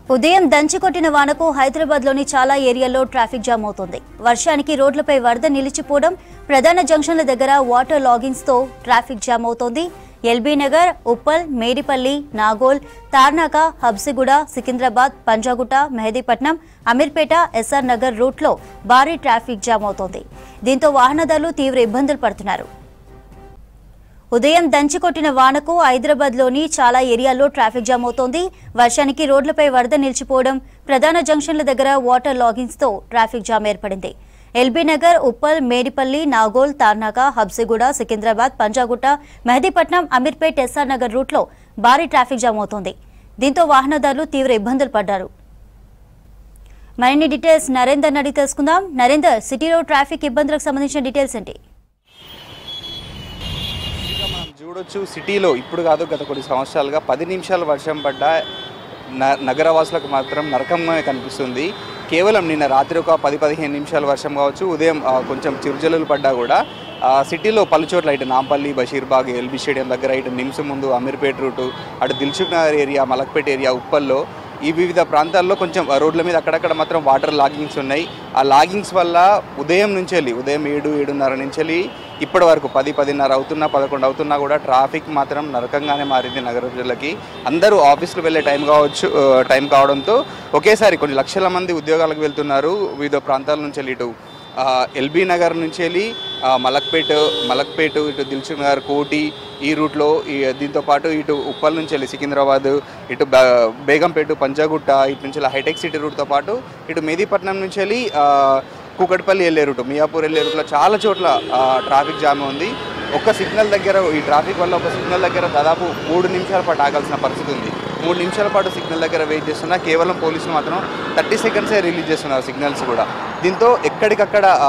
ఉదయం దంచికొట్టిన వానకు హైదరాబాద్లోని చాలా ఏరియాల్లో ట్రాఫిక్ జామ్ అవుతుంది వర్షానికి రోడ్లపై వరద నిలిచిపోవడం ప్రధాన జంక్షన్ల దగ్గర వాటర్ లాగింగ్స్ తో ట్రాఫిక్ జామ్ అవుతోంది ఎల్బీ నగర్ ఉప్పల్ మేడిపల్లి నాగోల్ తార్నాక హబ్సిగూడ సికింద్రాబాద్ పంజాగుట్ట మెహదీపట్నం అమీర్పేట ఎస్ఆర్ నగర్ రూట్లో భారీ ట్రాఫిక్ జామ్ అవుతోంది దీంతో వాహనదారులు తీవ్ర ఇబ్బందులు పడుతున్నారు ఉదయం దంచికొట్టిన వానకు హైదరాబాద్లోని చాలా ఏరియాల్లో ట్రాఫిక్ జామ్ అవుతోంది వర్షానికి రోడ్లపై వరద నిలిచిపోవడం ప్రధాన జంక్షన్ల దగ్గర వాటర్ లాగింగ్స్ తో ట్రాఫిక్ జామ్ ఏర్పడింది ఎల్బీ నగర్ ఉప్పల్ మేడిపల్లి నాగోల్ తార్నాక హబ్సిగూడ సికింద్రాబాద్ పంజాగుట్ట మెహదీపట్నం అమీర్పేట్ ఎస్ఆర్ నగర్ రూట్లో భారీ ట్రాఫిక్ జామ్ అవుతోంది దీంతో వాహనదారులు తీవ్ర ఇబ్బందులు పడ్డారు మరిన్ని డీటెయిల్స్ నరేందర్ అడిగి తెలుసుకుందాం నరేందర్ సిటీలో ట్రాఫిక్ ఇబ్బందులకు సంబంధించిన డీటెయిల్స్ ఏంటి ఇక మనం చూడొచ్చు సిటీలో ఇప్పుడు కాదు గత కొన్ని సంవత్సరాలుగా పది నిమిషాలు వర్షం పడ్డా న- నగరవాసులకు మాత్రం నరకంగా కనిపిస్తుంది కేవలం నిన్న రాత్రి ఒక పది పదిహేను నిమిషాలు వర్షం కావచ్చు ఉదయం ఆ, కొంచెం చిరుజల్లులు పడ్డా కూడా ఆ, సిటీలో పలు చోట్ల ఇటు నాంపల్లి బషీర్బాగ్ ఎల్బీ స్టేడియం దగ్గర ఇటు నిమ్స్ ముందు అమీర్పేట రూటు అటు దిల్సుఖ్ నగర్ ఏరియా మలక్పేట ఏరియా ఉప్పల్లో ఈ వివిధ ప్రాంతాల్లో కొంచెం రోడ్ల మీద అక్కడక్కడ మాత్రం వాటర్ లాగింగ్స్ ఉన్నాయి ఆ లాగింగ్స్ వల్ల ఉదయం నుంచి వెళ్ళి ఉదయం ఏడు ఏడున్నర నుంచి వెళ్ళి ఇప్పటి వరకు పది పదిన్నర అవుతున్నా పదకొండు అవుతున్నా కూడా ట్రాఫిక్ మాత్రం నరకంగానే మారింది నగర ప్రజలకి అందరూ ఆఫీసులు వెళ్ళే టైం కావచ్చు ఆ, టైం కావడంతో ఒకేసారి కొన్ని లక్షల మంది ఉద్యోగాలకు వెళ్తున్నారు వివిధ ప్రాంతాల నుంచి వెళ్ళి ఇటు ఆ, ఎల్బీ నగర్ నుంచి వెళ్ళి ఆ, మలక్పేట్ మలక్పేట్ ఇటు దిల్సుఖ్ నగర్ కోటి ఈ రూట్లో ఈ దీంతో పాటు ఇటు ఉప్పల్ నుంచి వెళ్ళి సికింద్రాబాద్ ఇటు బ- బేగంపేట పంజాగుట్ట ఇటు నుంచి వెళ్ళి హైటెక్ సిటీ రూట్తో పాటు ఇటు మెహదీపట్నం నుంచి వెళ్ళి ఆ, కూకట్పల్లి వెళ్ళే రూటు మియాపూర్ వెళ్ళే రూట్లో చాలా చోట్ల ఆ, ట్రాఫిక్ జామ్ ఉంది ఒక్క సిగ్నల్ దగ్గర ఈ ట్రాఫిక్ వల్ల ఒక సిగ్నల్ దగ్గర దాదాపు మూడు నిమిషాల పాటు ఆగాల్సిన పరిస్థితి ఉంది మూడు నిమిషాల పాటు సిగ్నల్ దగ్గర వెయిట్ చేస్తున్నా కేవలం పోలీసులు మాత్రం థర్టీ సెకండ్సే రిలీజ్ చేస్తున్నారు సిగ్నల్స్ కూడా దీంతో ఎక్కడికక్కడ ఆ,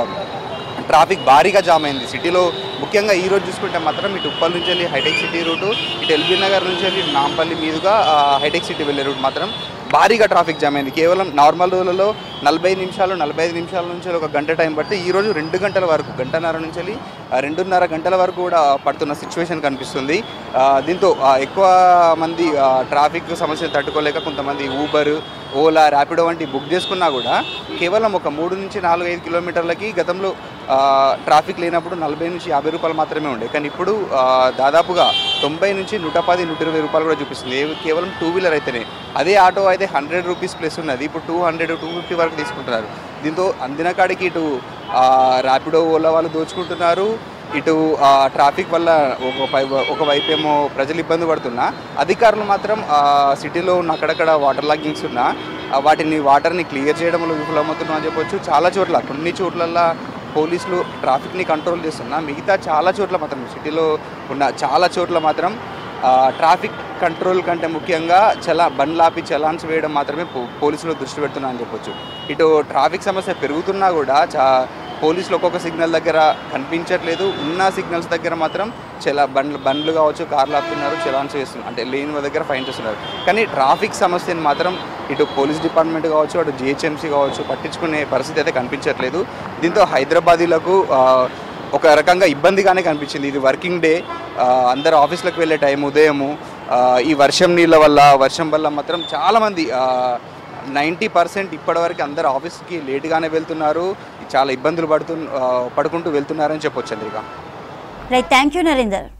ట్రాఫిక్ భారీగా జామ్ అయింది సిటీలో ముఖ్యంగా ఈ రోజు చూసుకుంటే మాత్రం ఇటు ఉప్పల్ నుంచి వెళ్ళి హైటెక్ సిటీ రూటు ఇటు ఎల్బీ నగర్ నుంచి వెళ్ళి ఇటు నాంపల్లి మీదుగా ఆ, హైటెక్ సిటీ వెళ్ళే రూట్ మాత్రం భారీగా ట్రాఫిక్ జామ్ అయింది కేవలం నార్మల్ రోజులలో నలభై నిమిషాలు నలభై ఐదు నిమిషాల నుంచి ఒక గంట టైం పడితే ఈ రోజు రెండు గంటల వరకు గంటన్నర నుంచి వెళ్ళి ఆ, రెండున్నర గంటల వరకు కూడా పడుతున్న సిచ్యువేషన్ కనిపిస్తుంది ఆ, దీంతో ఆ, ఎక్కువ మంది ఆ, ట్రాఫిక్ సమస్యలు తట్టుకోలేక కొంతమంది ఊబర్ ఓలా ర్యాపిడో వంటి బుక్ చేసుకున్నా కూడా కేవలం ఒక మూడు నుంచి నాలుగు ఐదు కిలోమీటర్లకి గతంలో ఆ, ట్రాఫిక్ లేనప్పుడు నలభై నుంచి యాభై రూపాయలు మాత్రమే ఉండే కానీ ఇప్పుడు ఆ, దాదాపుగా తొంభై నుంచి నూట పది నూట ఇరవై రూపాయలు కూడా చూపిస్తుంది ఏ- కేవలం టూ వీలర్ అయితేనే అదే ఆటో అయితే హండ్రెడ్ రూపీస్ ప్లస్ ఉన్నది ఇప్పుడు టూ హండ్రెడ్ టూ ఫిఫ్టీ వరకు తీసుకుంటున్నారు దీంతో అందిన కాడికి ఇటు ఆ, ర్యాపిడో ఓలా వాళ్ళు దోచుకుంటున్నారు ఇటు ఆ, ట్రాఫిక్ వల్ల ఒక పై- ఒకవైపు ఏమో ప్రజలు ఇబ్బంది పడుతున్నా అధికారులు మాత్రం ఆ, సిటీలో ఉన్న అక్కడక్కడ వాటర్ లాగింగ్స్ ఉన్నా ఆ, వాటిని వాటర్ని క్లియర్ చేయడంలో విఫలమవుతున్నాం అని చెప్పొచ్చు చాలా చోట్ల కొన్ని చోట్లల్లో పోలీసులు ట్రాఫిక్ని కంట్రోల్ చేస్తున్నా మిగతా చాలా చోట్ల మాత్రం సిటీలో ఉన్న చాలా చోట్ల మాత్రం ఆ, ట్రాఫిక్ కంట్రోల్ కంటే ముఖ్యంగా చలా బండ్లాపి చలాన్స్ వేయడం మాత్రమే పో- పోలీసులు దృష్టి పెడుతున్నా అని చెప్పొచ్చు ఇటు ట్రాఫిక్ సమస్య పెరుగుతున్నా కూడా చా పోలీసులు ఒక్కొక్క సిగ్నల్ దగ్గర కనిపించట్లేదు ఉన్న సిగ్నల్స్ దగ్గర మాత్రం చలా బండ్లు బండ్లు కావచ్చు కార్లు ఆపుతున్నారు చలాన్స్ వేస్తున్నారు అంటే లేని దగ్గర ఫైన్ చేస్తున్నారు కానీ ట్రాఫిక్ సమస్యను మాత్రం ఇటు పోలీస్ డిపార్ట్మెంట్ కావచ్చు అటు జిహెచ్ఎంసీ కావచ్చు పట్టించుకునే పరిస్థితి అయితే కనిపించట్లేదు దీంతో హైదరాబాదీలకు ఆ, ఒక రకంగా ఇబ్బందిగానే కనిపించింది ఇది వర్కింగ్ డే ఆ, అందరు ఆఫీస్లకు వెళ్ళే టైం ఉదయము ఆ, ఈ వర్షం నీళ్ళ వల్ల వర్షం వల్ల మాత్రం చాలామంది నైంటీ పర్సెంట్ ఇప్పటివరకు అందరు ఆఫీస్కి లేట్గానే వెళ్తున్నారు చాలా ఇబ్బందులు పడుతు ఆ, పడుకుంటూ వెళ్తున్నారని చెప్పొచ్చు Chandrika right thank you Narender